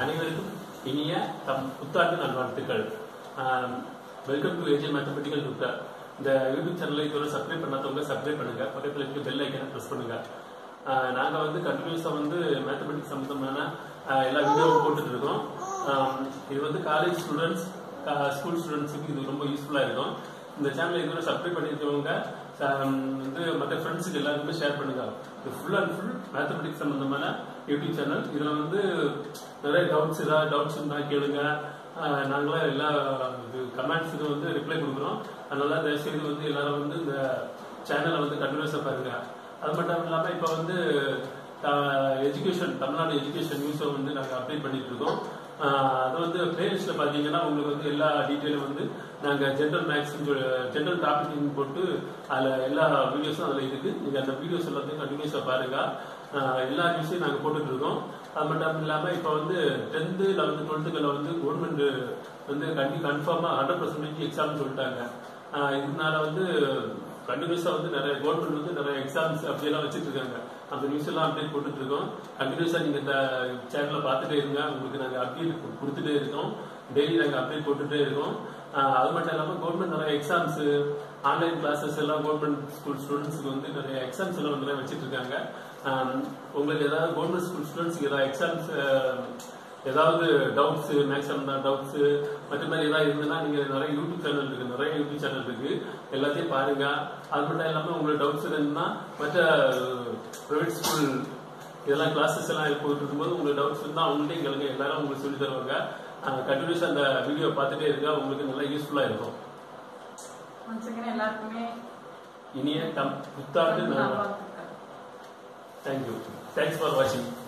அனைவருக்கும் இனிய தம் புத்தாண்டு நல்வாழ்த்துக்கள் welcome to AJ mathematical tutor இந்த யூடியூப் சேனலை இதுவரை சப்ஸ்கிரைப் பண்ணாதவங்க சப்ஸ்கிரைப் பண்ணுங்க பக்கத்தில் இருக்க பெல் ஐக்கனை ப்ரெஸ் பண்ணுங்க ஆஹ் நாங்க வந்து கண்டினியூஸா வந்து மேத்தமெட்டிக்ஸ் சம்பந்தமான ஆஹ் எல்லா வீடியோவும் போட்டுட்டு இருக்கோம் ஆஹ் இது வந்து காலேஜ் ஸ்டூடெண்ட்ஸ் ஸ்கூல் ஸ்டூடெண்ட்ஸுக்கு இது ரொம்ப யூஸ்ஃபுல்லா இருக்கும் இந்த சேனலை இதுவரை சப்ஸ்கிரைப் பண்ணிருக்கவங்க ஆஹ் வந்து மற்ற ஃப்ரெண்ட்ஸுக்கு எல்லாருக்குமே ஷேர் பண்ணுங்க இது ஃபுல் அண்ட் ஃபுல் மேத்தமெட்டிக்ஸ் சம்பந்தமான யூடியூப் சேனல் இதுல வந்து நிறைய டவுட்ஸ் ஏதாவது டவுட்ஸ் இருந்தா கேளுங்க ஆஹ் நாங்களாம் எல்லா கமெண்ட்ஸுக்கு வந்து ரிப்ளை கொடுக்குறோம் அதனால தயவுசெய்து வந்து எல்லாரும் வந்து இந்த சேனலை வந்து கண்டினியூஸா பாருங்க அது மட்டும் இல்லாம இப்ப வந்து எஜுகேஷன் தமிழ்நாடு எஜுகேஷன் நியூஸை வந்து நாங்க அப்டேட் பண்ணிட்டு இருக்கோம் ஆஹ் அது வந்து பிளேலிஸ்ட்ல பாத்தீங்கன்னா உங்களுக்கு வந்து எல்லா டீட்டெயிலும் வந்து நாங்க ஜென்ரல் மேக்ஸ் ஜென்ரல் டாபிக் போட்டு அதுல எல்லா வீடியோஸும் அதுல இருக்கு நீங்க அந்த வீடியோஸ் எல்லாத்தையும் கண்டினியூஸா பாருங்க ஆஹ் எல்லா நியூஸையும் நாங்க போட்டுட்டு இருக்கோம் அது மட்டும் இல்லாம இப்ப வந்து டென்த்து லெவன்த்து டுவெல்த்துக்களை வந்து கவர்மெண்ட் வந்து கண்டி கன்ஃபார்மா ஹண்ட்ரட் பர்சன்டேஜ் எக்ஸாம் சொல்லிட்டாங்க ஆஹ் இதனால வந்து கண்டினியூஸா வந்து நிறைய கவர்மெண்ட் வந்து நிறைய எக்ஸாம்ஸ் அப்படியெல்லாம் வச்சிட்டு இருக்காங்க அந்த நியூஸ் எல்லாம் அப்டேட் போட்டுட்டு இருக்கோம் கண்டினியூஸா நீங்க இந்த சேனல்ல பார்த்துட்டே இருங்க உங்களுக்கு நாங்க அப்டேட் கொடுத்துட்டே இருக்கோம் டெய்லி நாங்க அப்டேட் போட்டுட்டே இருக்கோம் ஆஹ் அது மட்டும் இல்லாம கவர்மெண்ட் நிறைய எக்ஸாம்ஸ் ஆன்லைன் கிளாஸஸ் எல்லாம் கவர்மெண்ட் ஸ்கூல் ஸ்டூடெண்ட்ஸ்க்கு வந்து நிறைய எக்ஸாம்ஸ் எல்லாம் வந்து நிறைய வச்சிட்டு இருக்காங்க ஆஹ் உங்களுக்கு ஏதாவது கவர்மெண்ட் ஸ்கூல் ஸ்டூடெண்ட்ஸ்க்கு ஏதாவது எக்ஸாம்ஸ் ஏதாவது டவுட்ஸ் மேக்ஸ் டவுட்ஸ் மற்ற மாதிரி ஏதாவது இருந்ததுன்னா நீங்க நிறைய யூடியூப் சேனல் இருக்கு நிறைய யூடியூப் சேனல் இருக்கு எல்லாத்தையும் பாருங்க அது மட்டும் இல்லாம உங்களுக்கு டவுட்ஸ் இருந்ததுன்னா மற்ற பிரைவேட் ஸ்கூல் இதெல்லாம் கிளாஸஸ் எல்லாம் போயிட்டு இருக்கும்போது உங்களுக்கு டவுட்ஸ் இருந்தா அவங்கள்ட்டையும் கேளுங்க எல்லாரும் உங்களுக்கு சொல்லி தருவாங்க கண்டினியூஸா அந்த வீடியோ பார்த்துட்டே இருக்க உங்களுக்கு நல்லா யூஸ்ஃபுல்லா இருக்கும் once again எல்லாருக்குமே இனிய டம் புத்தாண்டு நல்வாழ்த்துக்கள் தேங்க்யூ தேங்க்ஸ் ஃபார் வாட்சிங்